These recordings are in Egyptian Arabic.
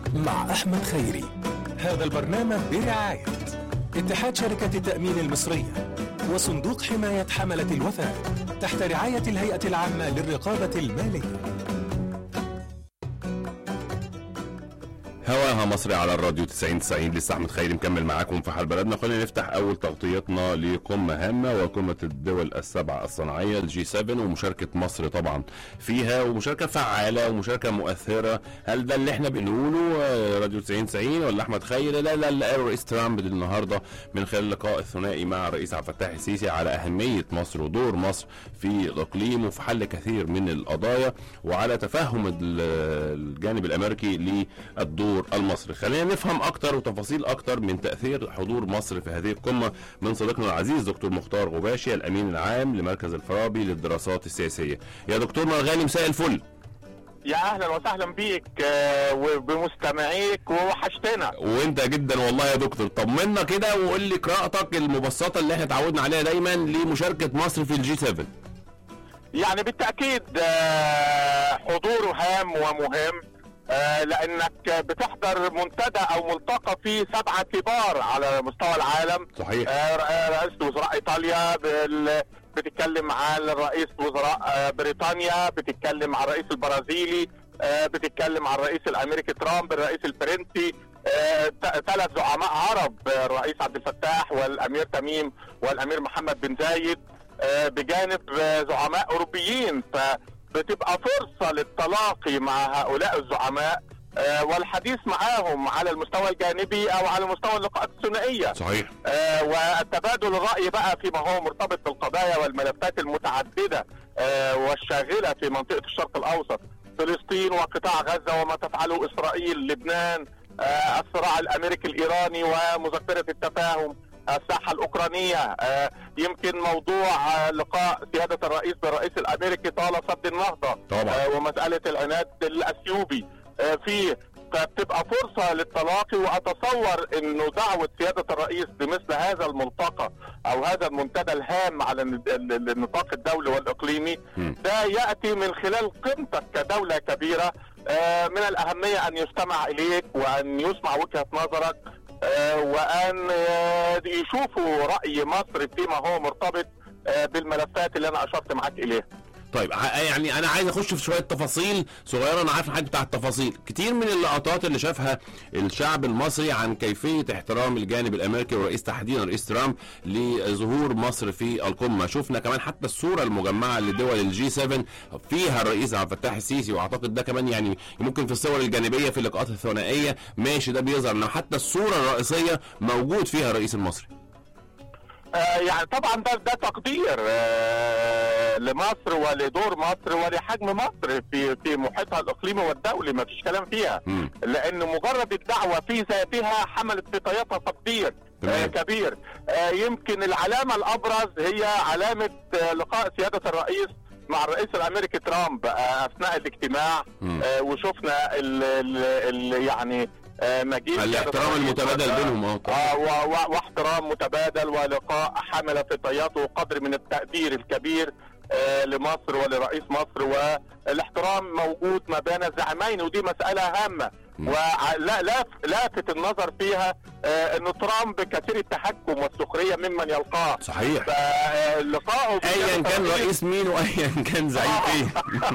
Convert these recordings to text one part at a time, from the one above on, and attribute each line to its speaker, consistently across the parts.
Speaker 1: مع أحمد خيري هذا البرنامج برعاية اتحاد شركة التأمين المصرية وصندوق حماية حملة الوفاة تحت رعاية الهيئة العامة للرقابة المالية
Speaker 2: هواها مصري على الراديو 90 90 لسه احمد خيري مكمل معاكم في حال بلدنا خلينا نفتح اول تغطيتنا لقمه هامه وقمه الدول السبع الصناعيه الجي 7 ومشاركه مصر طبعا فيها ومشاركه فعاله ومشاركه مؤثره هل ده اللي احنا بنقوله آه، راديو 90 90 ولا احمد خيري لا لا لا الرئيس ترامب النهارده من خلال اللقاء الثنائي مع الرئيس عبد الفتاح السيسي على اهميه مصر ودور مصر في الاقليم وفي حل كثير من القضايا وعلى تفهم ال- الجانب الامريكي للدور المصري خلينا نفهم اكتر وتفاصيل اكتر من تاثير حضور مصر في هذه القمه من صديقنا العزيز دكتور مختار غباشي الامين العام لمركز الفارابي للدراسات السياسيه يا دكتور مرغالي مساء الفل
Speaker 3: يا اهلا وسهلا بيك آه، وبمستمعيك ووحشتنا
Speaker 2: وانت جدا والله يا دكتور طمنا كده وقول لي قراءتك المبسطه اللي احنا اتعودنا عليها دايما لمشاركه مصر في الجي 7
Speaker 3: يعني بالتاكيد آه، حضور هام ومهم آه، لانك بتحضر منتدى او ملتقى فيه سبعه كبار على مستوى العالم
Speaker 2: صحيح
Speaker 3: آه، ر- رئيس وزراء ايطاليا بال- بتتكلم عن رئيس وزراء آه، بريطانيا بتتكلم عن الرئيس البرازيلي آه، بتتكلم عن الرئيس الامريكي ترامب الرئيس الفرنسي ثلاث زعماء عرب آه، الرئيس عبد الفتاح والامير تميم والامير محمد بن زايد آه، بجانب آه، زعماء اوروبيين فبتبقى فرصه للتلاقي مع هؤلاء الزعماء آه، والحديث معاهم على المستوى الجانبي او على مستوى اللقاءات الثنائيه
Speaker 2: صحيح
Speaker 3: آه، والتبادل الرأي بقى فيما هو مرتبط بالقضايا والملفات المتعددة آه، والشاغلة في منطقة الشرق الأوسط فلسطين وقطاع غزة وما تفعله إسرائيل لبنان آه، الصراع الأمريكي الإيراني ومذكرة التفاهم الساحة الأوكرانية آه، يمكن موضوع آه، لقاء سيادة الرئيس بالرئيس الأمريكي طال سد النهضة
Speaker 2: طبعا
Speaker 3: آه، ومسألة العناد الأثيوبي آه، فيه فبتبقى فرصة للتلاقي وأتصور أنه دعوة سيادة الرئيس بمثل هذا الملتقى أو هذا المنتدى الهام على الن- ال- النطاق الدولي والإقليمي
Speaker 2: مم.
Speaker 3: ده يأتي من خلال قيمتك كدولة كبيرة آه، من الأهمية أن يستمع إليك وأن يسمع وجهة نظرك آه، وأن آه، يشوفوا رأي مصر فيما هو مرتبط آه، بالملفات اللي أنا أشرت معاك إليها
Speaker 2: طيب ع- يعني انا عايز اخش في شويه تفاصيل صغيره انا عارف الحاجات بتاع التفاصيل كتير من اللقطات اللي شافها الشعب المصري عن كيفيه احترام الجانب الامريكي والرئيس تحديدا رئيس ترامب لظهور مصر في القمه شفنا كمان حتى الصوره المجمعه لدول الجي 7 فيها الرئيس عبد الفتاح السيسي واعتقد ده كمان يعني ممكن في الصور الجانبيه في اللقاءات الثنائيه ماشي ده بيظهر انه حتى الصوره الرئيسيه موجود فيها الرئيس المصري
Speaker 3: آه، يعني طبعا ده ده تقدير آه، لمصر ولدور مصر ولحجم مصر في في محيطها الاقليمي والدولي ما فيش كلام فيها
Speaker 2: مم.
Speaker 3: لان مجرد الدعوه في ذاتها حملت في طياتها تقدير آه،
Speaker 2: تمام.
Speaker 3: كبير آه، يمكن العلامه الابرز هي علامه آه، لقاء سياده الرئيس مع الرئيس الامريكي ترامب آه، اثناء الاجتماع
Speaker 2: مم.
Speaker 3: آه، وشفنا ال ال ال يعني آه، مجيء سيادة
Speaker 2: الاحترام
Speaker 3: الرئيس
Speaker 2: المتبادل
Speaker 3: و-
Speaker 2: بينهم اه طبعاً.
Speaker 3: آه، و- و- واحترام متبادل ولقاء حمل في طياته قدر من التقدير الكبير آه، لمصر ولرئيس مصر والاحترام موجود ما بين الزعيمين ودي مسألة هامة
Speaker 2: م.
Speaker 3: ولا لا لافت النظر فيها آه، انه ترامب كثير التحكم والسخريه ممن يلقاه
Speaker 2: صحيح
Speaker 3: فلقائه
Speaker 2: ايا كان رئيس مين وايا كان زعيم
Speaker 3: آه.
Speaker 2: ايه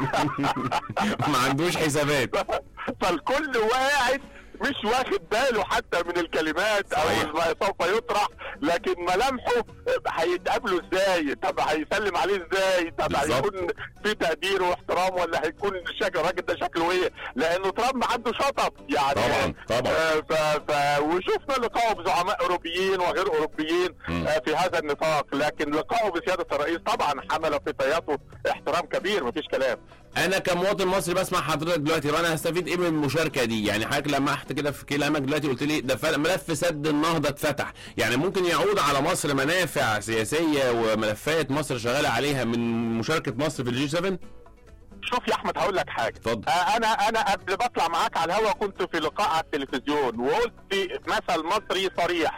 Speaker 2: ما عندوش حسابات
Speaker 3: فالكل واعد مش واخد باله حتى من الكلمات او
Speaker 2: صحيح.
Speaker 3: ما سوف يطرح لكن ملامحه هيتقابلوا ازاي طب هيسلم عليه ازاي طب
Speaker 2: بالظبط.
Speaker 3: هيكون في تقدير واحترام ولا هيكون شكل الراجل ده شكله ايه لانه ترامب عنده شطط يعني
Speaker 2: طبعا طبعا
Speaker 3: آه، ف... ف... وشفنا لقائه بزعماء اوروبيين وغير اوروبيين
Speaker 2: مم.
Speaker 3: آه، في هذا النطاق لكن لقائه بسياده الرئيس طبعا حمل في طياته احترام كبير مفيش كلام
Speaker 2: انا كمواطن مصري بسمع حضرتك دلوقتي طب انا هستفيد ايه من المشاركه دي يعني حضرتك لمحت كده في كلامك دلوقتي قلت لي ده ف- ملف سد النهضه اتفتح يعني ممكن يعود على مصر منافع سياسيه وملفات مصر شغاله عليها من مشاركه مصر في الجي 7
Speaker 3: شوف يا احمد هقول لك حاجه
Speaker 2: اتفضل
Speaker 3: آه، انا انا قبل بطلع معاك على الهواء كنت في لقاء على التلفزيون وقلت مثل مصري صريح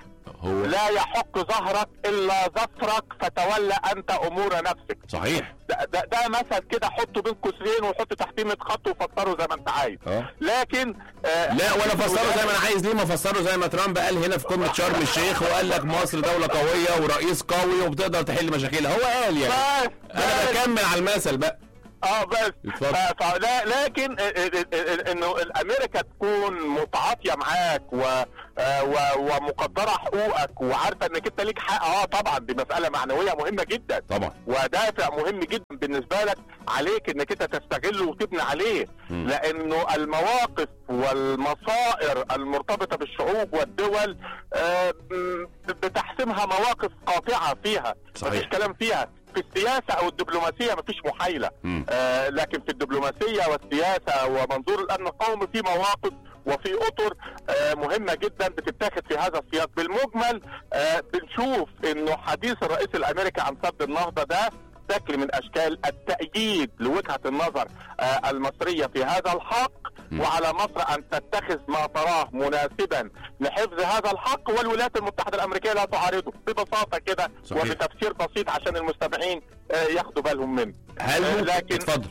Speaker 2: هو
Speaker 3: لا يحك ظهرك الا ظفرك فتولى انت امور نفسك
Speaker 2: صحيح
Speaker 3: ده, ده, ده مثل كده حطه بين قوسين وحط تحتيه 100 خط وفسره زي ما انت عايز
Speaker 2: اه
Speaker 3: لكن آه
Speaker 2: لا ولا فسره زي ما انا عايز ليه ما فسره زي ما ترامب قال هنا في قمه شرم الشيخ وقال لك مصر دوله قويه ورئيس قوي وبتقدر تحل مشاكلها هو قال يعني
Speaker 3: بس
Speaker 2: انا
Speaker 3: بس
Speaker 2: بكمل على المثل بقى
Speaker 3: اه بس
Speaker 2: اتفضل.
Speaker 3: ف- فلا لكن ال- ال- ال- انه الامريكا تكون متعاطيه معاك و آه، و- ومقدره حقوقك وعارفه انك انت ليك حق اه طبعا دي مساله معنويه مهمه جدا
Speaker 2: طبعا
Speaker 3: ودافع مهم جدا بالنسبه لك عليك انك انت تستغله وتبني عليه
Speaker 2: مم.
Speaker 3: لانه المواقف والمصائر المرتبطه بالشعوب والدول آه، م- بتحسمها مواقف قاطعه فيها
Speaker 2: صحيح.
Speaker 3: مفيش كلام فيها في السياسه او الدبلوماسيه مفيش محايله
Speaker 2: مم.
Speaker 3: آه، لكن في الدبلوماسيه والسياسه ومنظور الامن القومي في مواقف وفي اطر آه، مهمه جدا بتتاخد في هذا السياق بالمجمل آه، بنشوف انه حديث الرئيس الامريكي عن سد النهضه ده شكل من اشكال التأييد لوجهة النظر آه، المصرية في هذا الحق
Speaker 2: م.
Speaker 3: وعلى مصر ان تتخذ ما تراه مناسبا لحفظ هذا الحق والولايات المتحدة الامريكية لا تعارضه ببساطة كده
Speaker 2: صحيح.
Speaker 3: وبتفسير بسيط عشان المستمعين آه، ياخدوا بالهم منه
Speaker 2: هل
Speaker 3: آه،
Speaker 2: ممكن
Speaker 3: لكن-
Speaker 2: اتفضل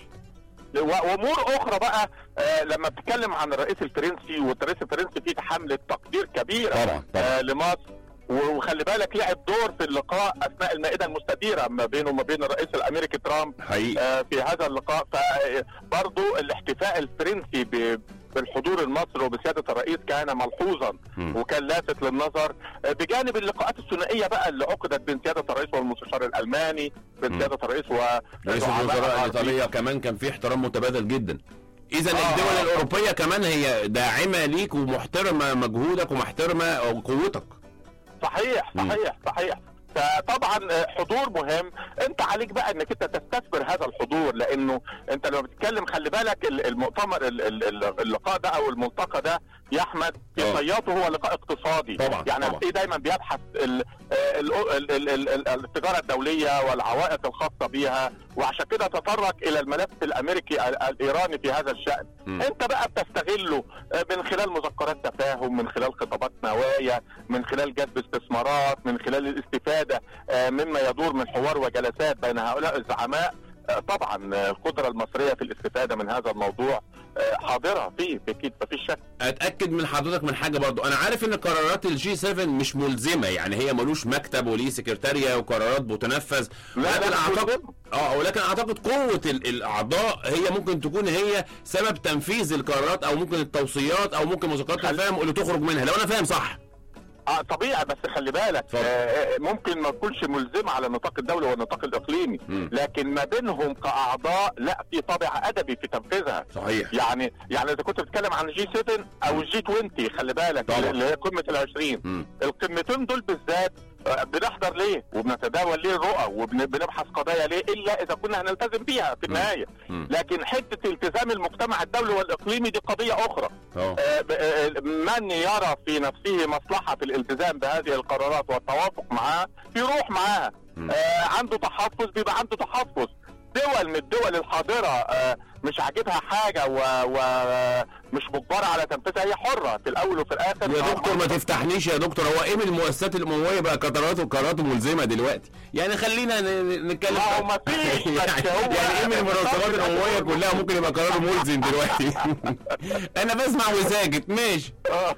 Speaker 3: وامور اخرى بقى آه لما بتتكلم عن الرئيس الفرنسي والرئيس الفرنسي فيه حمله تقدير كبيره
Speaker 2: طبعا طبعا
Speaker 3: آه لمصر وخلي بالك لعب دور في اللقاء اثناء المائده المستديره ما بينه وما بين الرئيس الامريكي ترامب
Speaker 2: حقيقي
Speaker 3: آه في هذا اللقاء فبرضه الاحتفاء الفرنسي ب بالحضور المصري وبسياده الرئيس كان ملحوظا
Speaker 2: مم.
Speaker 3: وكان لافت للنظر آه، بجانب اللقاءات الثنائيه بقى اللي عقدت بين سياده الرئيس والمستشار الالماني بين
Speaker 2: مم.
Speaker 3: سياده الرئيس و
Speaker 2: رئيس
Speaker 3: زعماء
Speaker 2: الوزراء
Speaker 3: الغربيين.
Speaker 2: الايطاليه كمان كان في احترام متبادل جدا اذا
Speaker 3: آه.
Speaker 2: الدول الاوروبيه كمان هي داعمه ليك ومحترمه مجهودك ومحترمه قوتك
Speaker 3: صحيح
Speaker 2: مم.
Speaker 3: صحيح صحيح فطبعا آه، حضور مهم انت عليك بقى انك انت تستثمر هذا الحضور لانه انت لما بتتكلم خلي بالك ال- المؤتمر ال- ال- ال- اللقاء ده او الملتقى ده يا احمد في
Speaker 2: آه.
Speaker 3: طياته هو لقاء اقتصادي
Speaker 2: طبعا،
Speaker 3: يعني
Speaker 2: طبعا.
Speaker 3: هتلاقيه دايما بيبحث ال ال ال ال ال ال التجاره الدوليه والعوائق الخاصه بها وعشان كده تطرق الى الملف الامريكي ال- الايراني في هذا الشان
Speaker 2: مم.
Speaker 3: انت بقى بتستغله آه، من خلال مذكرات تفاهم من خلال خطابات نوايا من خلال جذب استثمارات من خلال الاستفاده آه، مما يدور من حوار وجلسات بين هؤلاء الزعماء آه، طبعا آه، القدره المصريه في الاستفاده من هذا الموضوع آه، حاضره فيه اكيد مفيش شك
Speaker 2: اتاكد من حضرتك من حاجه برضو انا عارف ان قرارات الجي 7 مش ملزمه يعني هي ملوش مكتب وليه سكرتاريه وقرارات بتنفذ
Speaker 3: لا لا
Speaker 2: ولكن
Speaker 3: لا
Speaker 2: اعتقد اه ولكن اعتقد قوه ال- الاعضاء هي ممكن تكون هي سبب تنفيذ القرارات او ممكن التوصيات او ممكن مذكرات
Speaker 3: خل-
Speaker 2: الفهم اللي تخرج منها لو انا فاهم صح
Speaker 3: اه طبيعي بس خلي بالك
Speaker 2: اتفضل.
Speaker 3: آه ممكن ما تكونش ملزمه على النطاق الدولي والنطاق الاقليمي
Speaker 2: مم.
Speaker 3: لكن ما بينهم كاعضاء لا في طابع ادبي في تنفيذها
Speaker 2: صحيح
Speaker 3: يعني يعني اذا كنت بتتكلم عن الجي 7 او الجي 20 خلي بالك
Speaker 2: طبعا.
Speaker 3: اللي هي قمه ال 20
Speaker 2: مم.
Speaker 3: القمتين دول بالذات آه، بنحضر ليه وبنتداول ليه الرؤى وبنبحث قضايا ليه الا اذا كنا هنلتزم بيها في النهايه
Speaker 2: مم.
Speaker 3: لكن حته التزام المجتمع الدولي والاقليمي دي قضيه اخرى
Speaker 2: اه
Speaker 3: آه، ب- آه، من يرى في نفسه مصلحه في الالتزام بهذه القرارات والتوافق معها يروح معاها
Speaker 2: مم.
Speaker 3: آه، عنده تحفظ بيبقى عنده تحفظ دول من الدول الحاضره آه، مش عاجبها حاجه ومش مجبره على تنفيذها هي حره في الاول وفي الاخر
Speaker 2: يا دكتور ما تفتحنيش يا دكتور هو ايه من المؤسسات الامويه بقى قرارات وقرارات ملزمه دلوقتي يعني خلينا ن- ن- نتكلم
Speaker 3: ما هو مفيش، بس
Speaker 2: يعني,
Speaker 3: هو-
Speaker 2: يعني ايه من المنظمات الامويه كلها ممكن يبقى قرار ملزم دلوقتي انا بسمع وساكت ماشي
Speaker 3: اه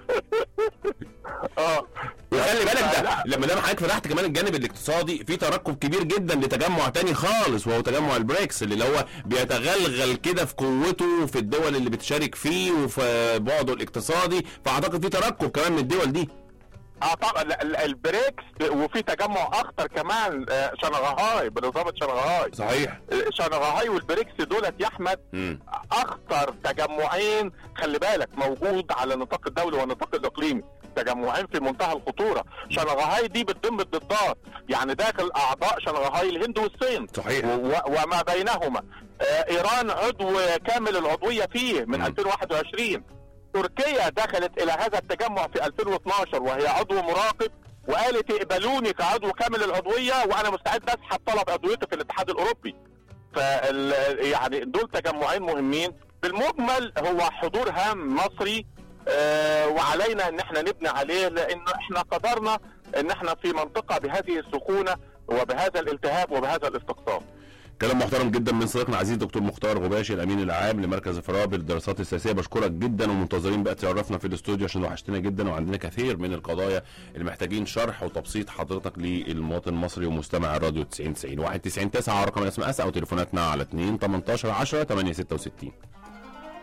Speaker 3: اه
Speaker 2: وخلي بالك ده
Speaker 3: لا.
Speaker 2: لما دام حضرتك فتحت كمان الجانب الاقتصادي في ترقب كبير جدا لتجمع تاني خالص وهو تجمع البريكس اللي هو بيتغلغل كده في قوته في الدول اللي بتشارك فيه وفي بعده الاقتصادي فاعتقد في ترقب كمان من الدول دي
Speaker 3: اه طبعا ال- ال- البريكس وفي تجمع اخطر كمان آه، شنغهاي بنظام شنغهاي
Speaker 2: صحيح
Speaker 3: شنغهاي والبريكس دولت يا احمد
Speaker 2: امم
Speaker 3: اخطر تجمعين خلي بالك موجود على النطاق الدولي والنطاق الاقليمي تجمعين في منتهى الخطوره شنغهاي دي بتضم الضدات يعني داخل اعضاء شنغهاي الهند والصين
Speaker 2: صحيح
Speaker 3: و- وما بينهما آه، ايران عضو كامل العضويه فيه من
Speaker 2: مم.
Speaker 3: 2021 تركيا دخلت الى هذا التجمع في 2012 وهي عضو مراقب وقالت اقبلوني كعضو كامل العضويه وانا مستعد اسحب طلب عضويتي في الاتحاد الاوروبي فال يعني دول تجمعين مهمين بالمجمل هو حضور هام مصري آه وعلينا ان احنا نبني عليه لانه احنا قدرنا ان احنا في منطقه بهذه السخونه وبهذا الالتهاب وبهذا الاستقطاب
Speaker 2: كلام محترم جدا من صديقنا العزيز دكتور مختار غباشي الامين العام لمركز الفرابر للدراسات السياسيه بشكرك جدا ومنتظرين بقى تعرفنا في الاستوديو عشان وحشتنا جدا وعندنا كثير من القضايا اللي محتاجين شرح وتبسيط حضرتك للمواطن المصري ومستمع الراديو 90 90 1 90 9 رقم الاس ام اس او تليفوناتنا على 2 18 10 8 66